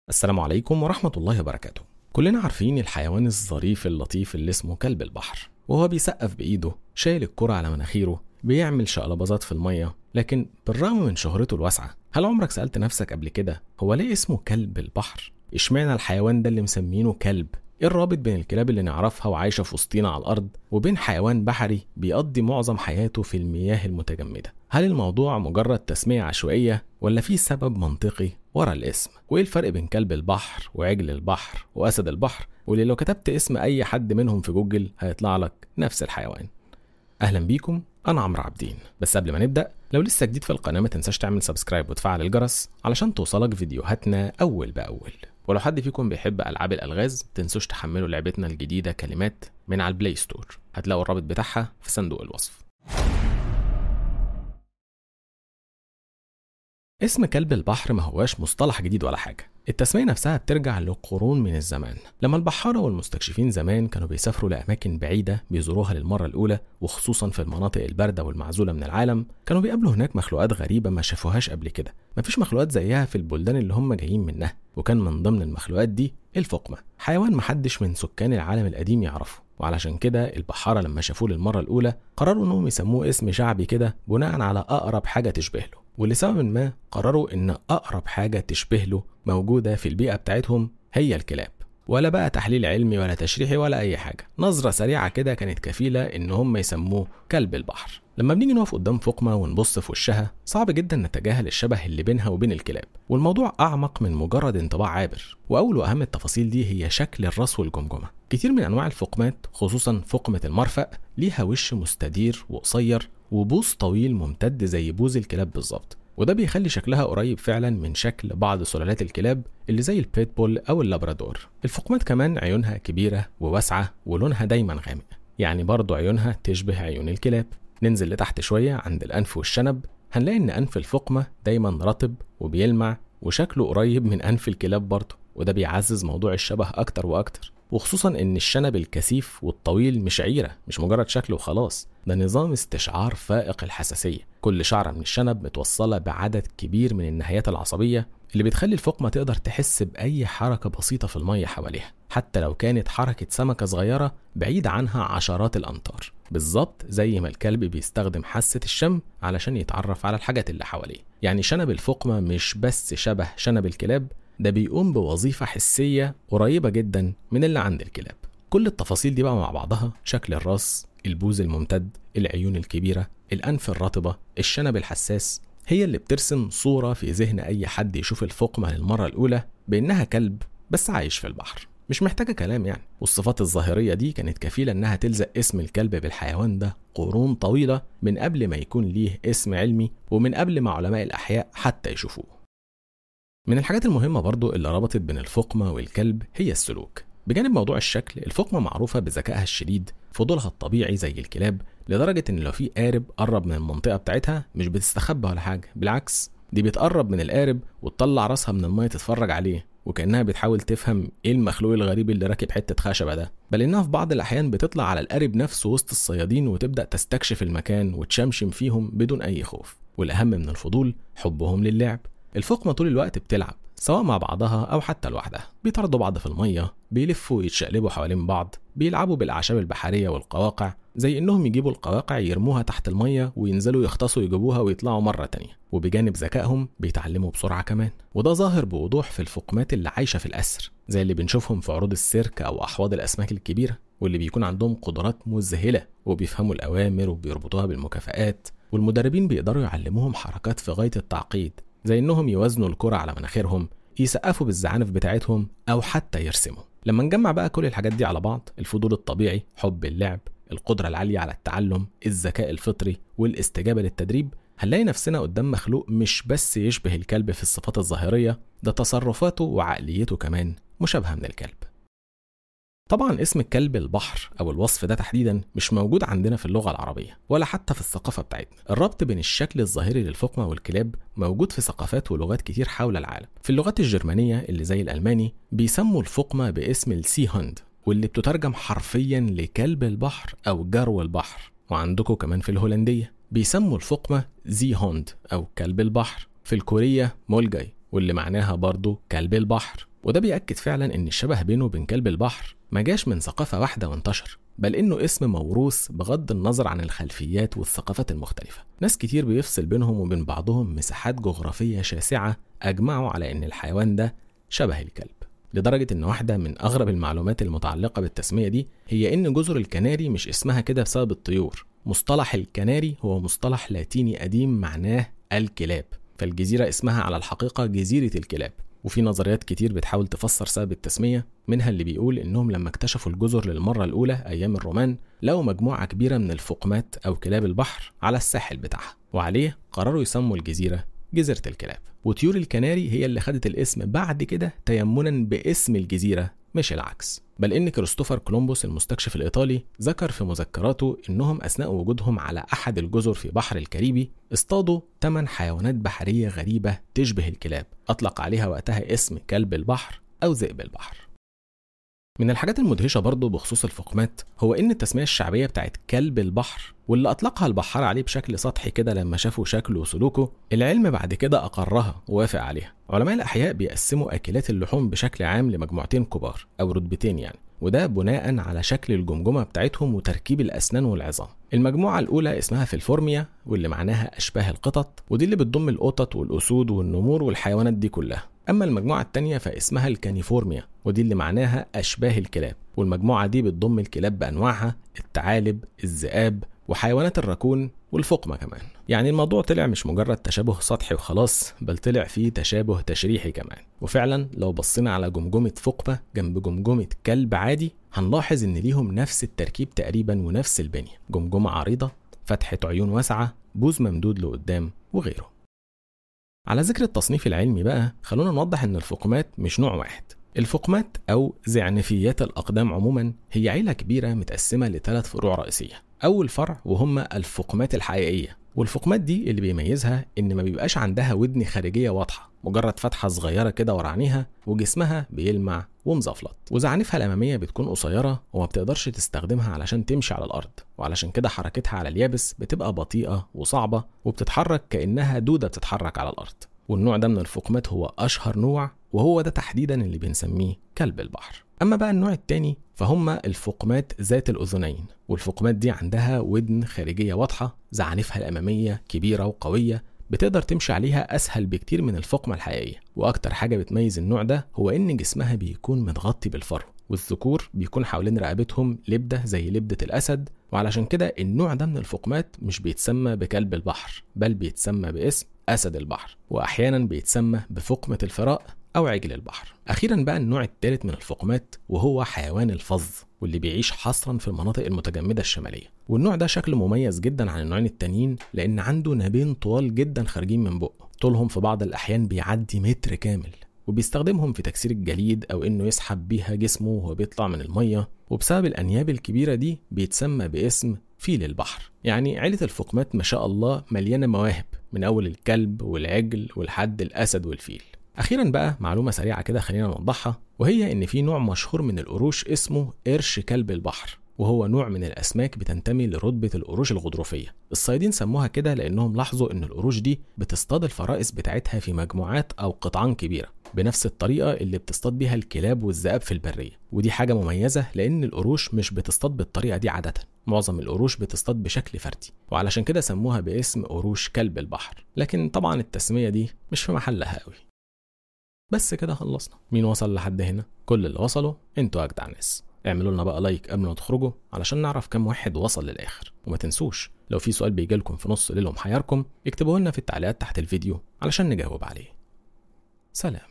السلام عليكم ورحمة الله وبركاته كلنا عارفين الحيوان الظريف اللطيف اللي اسمه كلب البحر وهو بيسقف بإيده شايل الكرة على مناخيره بيعمل شقلباظات في المية لكن بالرغم من شهرته الواسعة هل عمرك سألت نفسك قبل كده هو ليه اسمه كلب البحر؟ اشمعنى الحيوان ده اللي مسمينه كلب؟ ايه الرابط بين الكلاب اللي نعرفها وعايشة في وسطينا على الأرض وبين حيوان بحري بيقضي معظم حياته في المياه المتجمدة؟ هل الموضوع مجرد تسمية عشوائية ولا في سبب منطقي ورا الاسم؟ وايه الفرق بين كلب البحر وعجل البحر وأسد البحر واللي لو كتبت اسم أي حد منهم في جوجل هيطلع لك نفس الحيوان؟ اهلا بيكم انا عمرو عابدين بس قبل ما نبدا لو لسه جديد في القناه ما تنساش تعمل سبسكرايب وتفعل الجرس علشان توصلك فيديوهاتنا اول باول ولو حد فيكم بيحب العاب الالغاز تنسوش تحملوا لعبتنا الجديده كلمات من على البلاي ستور هتلاقوا الرابط بتاعها في صندوق الوصف اسم كلب البحر ما هواش مصطلح جديد ولا حاجة التسمية نفسها بترجع لقرون من الزمان لما البحارة والمستكشفين زمان كانوا بيسافروا لأماكن بعيدة بيزوروها للمرة الأولى وخصوصا في المناطق الباردة والمعزولة من العالم كانوا بيقابلوا هناك مخلوقات غريبة ما شافوهاش قبل كده مفيش مخلوقات زيها في البلدان اللي هم جايين منها وكان من ضمن المخلوقات دي الفقمة حيوان محدش من سكان العالم القديم يعرفه وعلشان كده البحارة لما شافوه للمرة الأولى قرروا إنهم يسموه اسم شعبي كده بناء على أقرب حاجة تشبه له ولسبب ما قرروا إن أقرب حاجة تشبه له موجودة في البيئة بتاعتهم هي الكلاب ولا بقى تحليل علمي ولا تشريحي ولا أي حاجة نظرة سريعة كده كانت كفيلة إن هم يسموه كلب البحر لما بنيجي نقف قدام فقمة ونبص في وشها صعب جدا نتجاهل الشبه اللي بينها وبين الكلاب والموضوع أعمق من مجرد انطباع عابر وأول وأهم التفاصيل دي هي شكل الراس والجمجمة كتير من أنواع الفقمات خصوصا فقمة المرفأ ليها وش مستدير وقصير وبوز طويل ممتد زي بوز الكلاب بالظبط وده بيخلي شكلها قريب فعلا من شكل بعض سلالات الكلاب اللي زي البيتبول او اللابرادور الفقمات كمان عيونها كبيرة وواسعة ولونها دايما غامق يعني برضه عيونها تشبه عيون الكلاب ننزل لتحت شوية عند الأنف والشنب هنلاقي إن أنف الفقمة دايما رطب وبيلمع وشكله قريب من أنف الكلاب برضه وده بيعزز موضوع الشبه أكتر وأكتر وخصوصا ان الشنب الكثيف والطويل مش عيره مش مجرد شكل وخلاص ده نظام استشعار فائق الحساسيه كل شعره من الشنب متوصله بعدد كبير من النهايات العصبيه اللي بتخلي الفقمه تقدر تحس باي حركه بسيطه في الميه حواليها حتى لو كانت حركه سمكه صغيره بعيد عنها عشرات الامتار بالظبط زي ما الكلب بيستخدم حاسه الشم علشان يتعرف على الحاجات اللي حواليه يعني شنب الفقمه مش بس شبه شنب الكلاب ده بيقوم بوظيفة حسية قريبة جدا من اللي عند الكلاب كل التفاصيل دي بقى مع بعضها شكل الراس البوز الممتد العيون الكبيرة الأنف الرطبة الشنب الحساس هي اللي بترسم صورة في ذهن أي حد يشوف الفقمة للمرة الأولى بإنها كلب بس عايش في البحر مش محتاجة كلام يعني والصفات الظاهرية دي كانت كفيلة إنها تلزق اسم الكلب بالحيوان ده قرون طويلة من قبل ما يكون ليه اسم علمي ومن قبل ما علماء الأحياء حتى يشوفوه من الحاجات المهمة برضو اللي ربطت بين الفقمة والكلب هي السلوك بجانب موضوع الشكل الفقمة معروفة بذكائها الشديد فضولها الطبيعي زي الكلاب لدرجة إن لو في قارب قرب من المنطقة بتاعتها مش بتستخبى ولا حاجة بالعكس دي بتقرب من القارب وتطلع راسها من المية تتفرج عليه وكأنها بتحاول تفهم إيه المخلوق الغريب اللي راكب حتة خشبة ده بل إنها في بعض الأحيان بتطلع على القارب نفسه وسط الصيادين وتبدأ تستكشف المكان وتشمشم فيهم بدون أي خوف والأهم من الفضول حبهم للعب الفقمة طول الوقت بتلعب سواء مع بعضها أو حتى لوحدها بيطاردوا بعض في المية بيلفوا ويتشقلبوا حوالين بعض بيلعبوا بالأعشاب البحرية والقواقع زي إنهم يجيبوا القواقع يرموها تحت المية وينزلوا يغطسوا يجيبوها ويطلعوا مرة تانية وبجانب ذكائهم بيتعلموا بسرعة كمان وده ظاهر بوضوح في الفقمات اللي عايشة في الأسر زي اللي بنشوفهم في عروض السيرك أو أحواض الأسماك الكبيرة واللي بيكون عندهم قدرات مذهلة وبيفهموا الأوامر وبيربطوها بالمكافآت والمدربين بيقدروا يعلموهم حركات في غاية التعقيد زي انهم يوازنوا الكرة على مناخيرهم يسقفوا بالزعانف بتاعتهم او حتى يرسموا لما نجمع بقى كل الحاجات دي على بعض الفضول الطبيعي حب اللعب القدرة العالية على التعلم الذكاء الفطري والاستجابة للتدريب هنلاقي نفسنا قدام مخلوق مش بس يشبه الكلب في الصفات الظاهرية ده تصرفاته وعقليته كمان مشابهة من الكلب طبعا اسم الكلب البحر او الوصف ده تحديدا مش موجود عندنا في اللغه العربيه ولا حتى في الثقافه بتاعتنا الربط بين الشكل الظاهري للفقمه والكلاب موجود في ثقافات ولغات كتير حول العالم في اللغات الجرمانيه اللي زي الالماني بيسموا الفقمه باسم السي هاند واللي بتترجم حرفيا لكلب البحر او جرو البحر وعندكم كمان في الهولنديه بيسموا الفقمه زي هوند او كلب البحر في الكوريه مولجاي واللي معناها برضه كلب البحر وده بيأكد فعلا إن الشبه بينه وبين كلب البحر ما جاش من ثقافة واحدة وانتشر بل إنه اسم موروث بغض النظر عن الخلفيات والثقافات المختلفة ناس كتير بيفصل بينهم وبين بعضهم مساحات جغرافية شاسعة أجمعوا على إن الحيوان ده شبه الكلب لدرجة إن واحدة من أغرب المعلومات المتعلقة بالتسمية دي هي إن جزر الكناري مش اسمها كده بسبب الطيور مصطلح الكناري هو مصطلح لاتيني قديم معناه الكلاب فالجزيرة اسمها على الحقيقة جزيرة الكلاب وفي نظريات كتير بتحاول تفسر سبب التسمية منها اللي بيقول إنهم لما اكتشفوا الجزر للمرة الأولى أيام الرومان لقوا مجموعة كبيرة من الفقمات أو كلاب البحر على الساحل بتاعها وعليه قرروا يسموا الجزيرة جزيرة الكلاب وطيور الكناري هي اللي خدت الاسم بعد كده تيمنا باسم الجزيرة مش العكس بل ان كريستوفر كولومبوس المستكشف الايطالي ذكر في مذكراته انهم اثناء وجودهم على احد الجزر في بحر الكاريبي اصطادوا 8 حيوانات بحريه غريبه تشبه الكلاب اطلق عليها وقتها اسم كلب البحر او ذئب البحر من الحاجات المدهشة برضه بخصوص الفقمات هو إن التسمية الشعبية بتاعت كلب البحر واللي أطلقها البحار عليه بشكل سطحي كده لما شافوا شكله وسلوكه العلم بعد كده أقرها ووافق عليها علماء الأحياء بيقسموا أكلات اللحوم بشكل عام لمجموعتين كبار أو رتبتين يعني وده بناء على شكل الجمجمة بتاعتهم وتركيب الأسنان والعظام المجموعة الأولى اسمها فيلفورميا واللي معناها أشباه القطط ودي اللي بتضم القطط والأسود والنمور والحيوانات دي كلها أما المجموعة التانية فاسمها الكانيفورميا ودي اللي معناها أشباه الكلاب والمجموعة دي بتضم الكلاب بأنواعها الثعالب الذئاب وحيوانات الراكون والفقمة كمان يعني الموضوع طلع مش مجرد تشابه سطحي وخلاص بل طلع فيه تشابه تشريحي كمان وفعلا لو بصينا على جمجمة فقمة جنب جمجمة كلب عادي هنلاحظ ان ليهم نفس التركيب تقريبا ونفس البنية جمجمة عريضة فتحة عيون واسعة بوز ممدود لقدام وغيره على ذكر التصنيف العلمي بقى خلونا نوضح ان الفقمات مش نوع واحد الفقمات او زعنفيات الاقدام عموما هي عيله كبيره متقسمه لثلاث فروع رئيسيه اول فرع وهم الفقمات الحقيقيه والفقمات دي اللي بيميزها ان ما بيبقاش عندها ودن خارجيه واضحه مجرد فتحه صغيره كده ورا عينيها وجسمها بيلمع ومزفلط وزعنفها الاماميه بتكون قصيره وما بتقدرش تستخدمها علشان تمشي على الارض وعلشان كده حركتها على اليابس بتبقى بطيئه وصعبه وبتتحرك كانها دوده بتتحرك على الارض والنوع ده من الفقمات هو اشهر نوع وهو ده تحديدا اللي بنسميه كلب البحر اما بقى النوع التاني فهم الفقمات ذات الاذنين والفقمات دي عندها ودن خارجيه واضحه زعنفها الاماميه كبيره وقويه بتقدر تمشي عليها اسهل بكتير من الفقمه الحقيقيه واكتر حاجه بتميز النوع ده هو ان جسمها بيكون متغطي بالفرو والذكور بيكون حوالين رقبتهم لبده زي لبده الاسد وعلشان كده النوع ده من الفقمات مش بيتسمى بكلب البحر بل بيتسمى باسم اسد البحر واحيانا بيتسمى بفقمه الفراء أو عجل البحر أخيرا بقى النوع الثالث من الفقمات وهو حيوان الفظ واللي بيعيش حصرا في المناطق المتجمدة الشمالية والنوع ده شكله مميز جدا عن النوعين التانيين لأن عنده نابين طوال جدا خارجين من بقه طولهم في بعض الأحيان بيعدي متر كامل وبيستخدمهم في تكسير الجليد أو إنه يسحب بيها جسمه وهو بيطلع من المية وبسبب الأنياب الكبيرة دي بيتسمى باسم فيل البحر يعني عيلة الفقمات ما شاء الله مليانة مواهب من أول الكلب والعجل والحد الأسد والفيل اخيرا بقى معلومه سريعه كده خلينا نوضحها وهي ان في نوع مشهور من القروش اسمه قرش كلب البحر وهو نوع من الاسماك بتنتمي لرتبه القروش الغضروفيه الصيادين سموها كده لانهم لاحظوا ان القروش دي بتصطاد الفرائس بتاعتها في مجموعات او قطعان كبيره بنفس الطريقه اللي بتصطاد بيها الكلاب والذئاب في البريه ودي حاجه مميزه لان القروش مش بتصطاد بالطريقه دي عاده معظم القروش بتصطاد بشكل فردي وعلشان كده سموها باسم قروش كلب البحر لكن طبعا التسميه دي مش في محلها قوي بس كده خلصنا مين وصل لحد هنا كل اللي وصلوا انتوا اجدع ناس اعملوا لنا بقى لايك قبل ما تخرجوا علشان نعرف كم واحد وصل للاخر وما تنسوش لو في سؤال بيجي لكم في نص ليله محيركم اكتبوه لنا في التعليقات تحت الفيديو علشان نجاوب عليه سلام